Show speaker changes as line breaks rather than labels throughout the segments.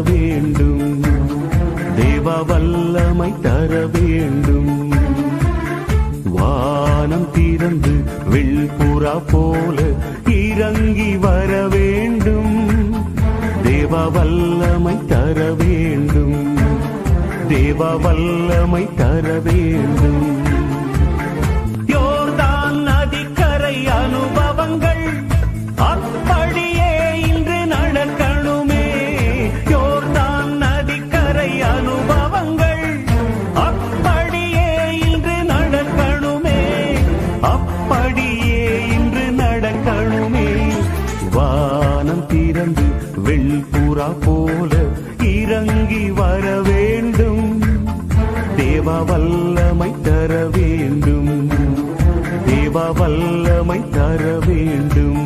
வேண்டும் தேவ வல்லமை தர வேண்டும் வானம் திறந்து வெண்புறா போல இறங்கி வர வேண்டும் தேவ வல்லமை தர வேண்டும் தேவ வல்லமை தர வேண்டும் யோர்தான் நதிக்கரை அனுபவங்கள் அப்படியே இன்று நடக்கணுமே யோர்தான் நதிக்கரை அனுபவங்கள் அப்படியே இன்று நடக்கணுமே அப்படியே இன்று நடக்கணுமே வானம் திறந்து வெண்புறா போல இறங்கி வர வேண்டும் தேவ வல்லமை தர வேண்டும் தேவ வல்லமை தர வேண்டும்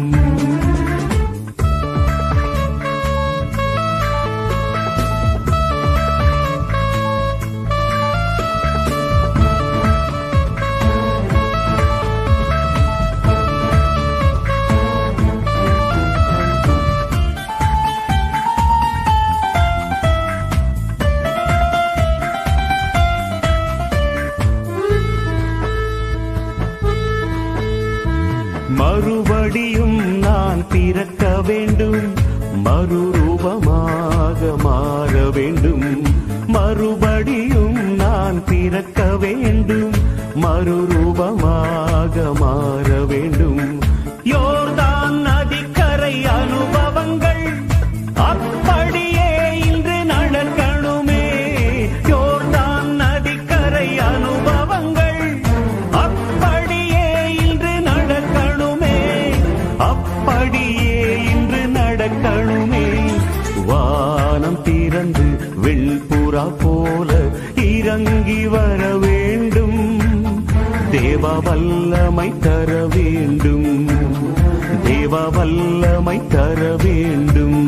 மறுபடியும் நான் பிறக்க வேண்டும் மறுரூபமாக மாற வேண்டும் மறுபடியும் நான் பிறக்க வேண்டும் மறுரூபமாக மாற வேண்டும் யோர்தான் நதிக்கரை அனுபவங்கள் அப்படியே இன்று நடக்கணுமே யோர்தான் நதிக்கரை அனுபவங்கள் அப்படியே இன்று நடக்கணுமே அப்படியே இன்று நடக்கணுமே வானம் திறந்து வெண்புறா போல இறங்கி வர வேண்டும் தேவ வல்லமை தர வேண்டும் தேவ வல்லமை தர வேண்டும்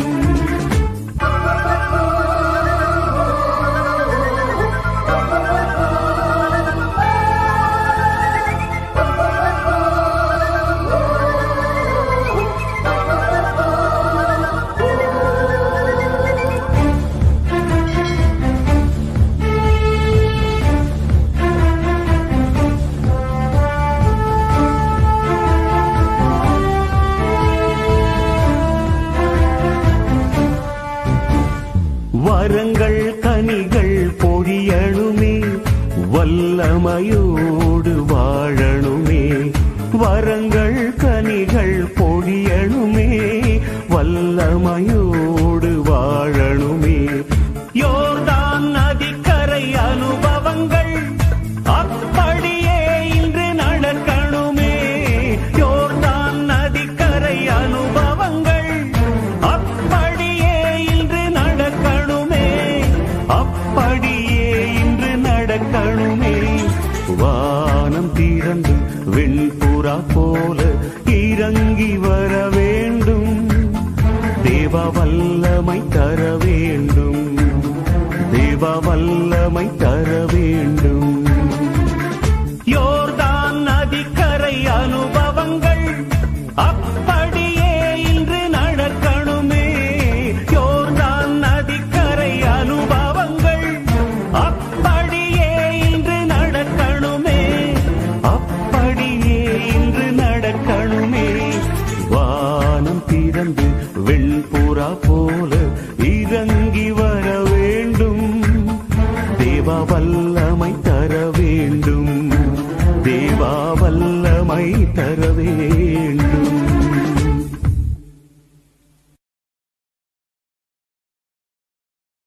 வரங்கள் கனிகள் பொழியணுமே வல்லமையோடு வாழணுமே வரங்கள் கனிகள் பொழியணுமே வல்லமையோடு வாழணுமே யோர்தான் நதிக்கரை அனுபவங்கள் அப்படியே இன்று நடக்கணுமே யோர்தான் நதிக்கரை அனுபவங்கள் அப்படியே இன்று நடக்கணுமே அப்படியே இன்று நடக்கணுமே வானம் திறந்து வெண்புறா போல இறங்கி வர வேண்டும் தேவ வல்லமை தர வேண்டும் தேவ வல்லமை தர வேண்டும்